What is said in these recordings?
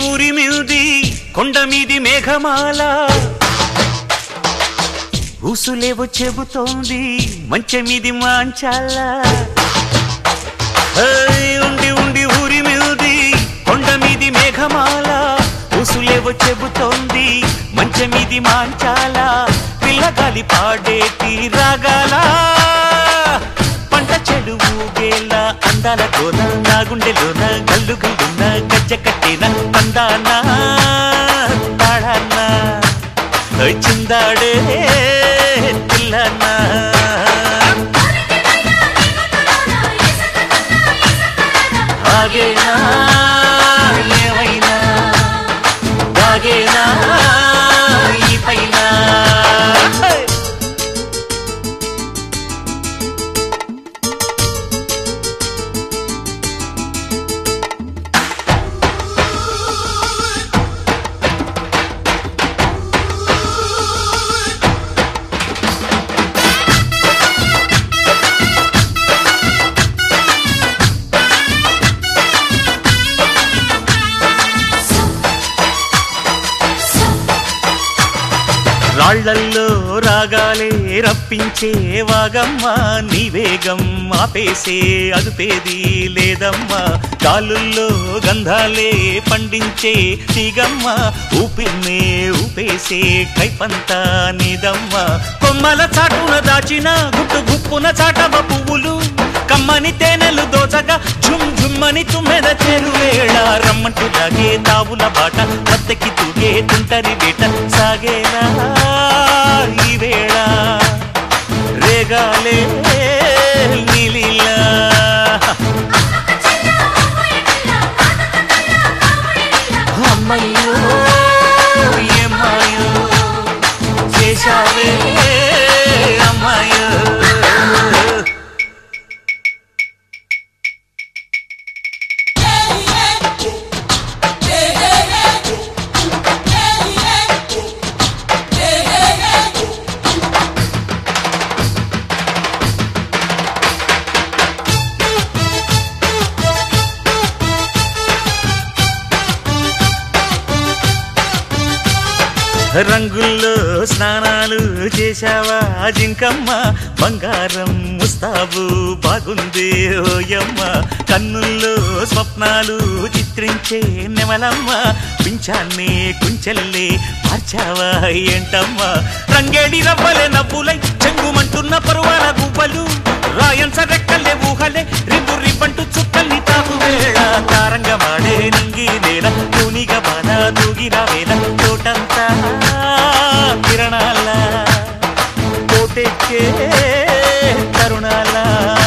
ఊరి మీది కొండ మీది మేఘమాల ఊసులేవో చెబుతోంది మంచె మీది మాంచాల ఏయ్, ఉండి ఉండి ఊరి మీది కొండ మీది మేఘమాల ఊసులేవో చెబుతోంది మంచె మీది మాంచాల పిల్లగాలి పాడేటి రాగాల పంట చెడు ఊగేల అందాల కోన నా గుండెలోన గల్లు గల్లున గజ్జ కట్టిన అందాన తాడానా ఓయ్ చిందాడే పిల్లనా ఆగేనా ఏమైనా దాగేనా ఈ పైన హే! రాళ్లల్లో రాగాలే రప్పించే వాగమ్మ నీ వేగం ఆపేసే అదుపేది లేదమ్మా కాలుల్లో గంధాలే పండించే తీగమ్మ ఊపిన్నే ఊపేసే కైపంతా నీదమ్మ కొమ్మల చాటున దాచిన గుట్టు గుప్పున చాటవ పువ్వులు కమ్మని తేనెలు దోచగా ఝుమ్ ఝుమ్మని తుమ్మెద చెరువేళ రమ్మంటూ లాగే తావుల బాట వద్దకి తూగే తుంటరి వేట సాగేనా ఈ వేళ రేగాలే నీలిలా అమ్మయ్యో ఏమాయో చేశావే అమ్మాయో రంగుల్లో స్నానాలు చేశావా జింకమ్మ బంగారం ముస్తాబు బాగుంది ఓయమ్మ కన్నుల్లో స్వప్నాలు చిత్రించే నెమలమ్మ పింఛాన్ని కుంచెల్లే మార్చావా ఏంటమ్మ రంగేడి రవ్వలే నవ్వులై చెంగుమంటున్న పరువాల గువ్వలు రాయంస రెక్కలే ఊహలే రిబ్బు రిబ్బంటు చుక్కల్ని తాగు వేళ తారంగమాడే నింగి నేల తూనిగా బాల తూగిన వేల తోటంతా కిరణాల కోటెక్కే తరుణాల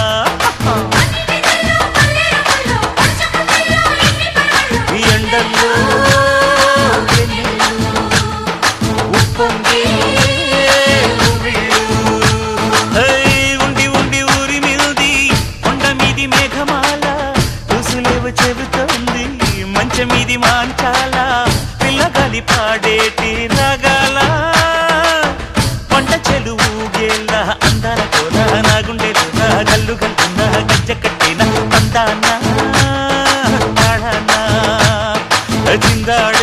ఈ ఎండల్లో వెన్నెలు ఉప్పొంగే ఉమిళ్ళు. హై, ఉండి ఉండి ఊరి మీది కొండ మీది మేఘమాల రుసులేవు చెబుతోంది మంచం మీది మాంచాల పిల్లగాలి పాడేటి రాగాల పంట చెలువు గేళ్ళ అందాల కోన నా గుండెలున గల్లు గల్లున గజ్జ కట్టిన అందాన జిందాడ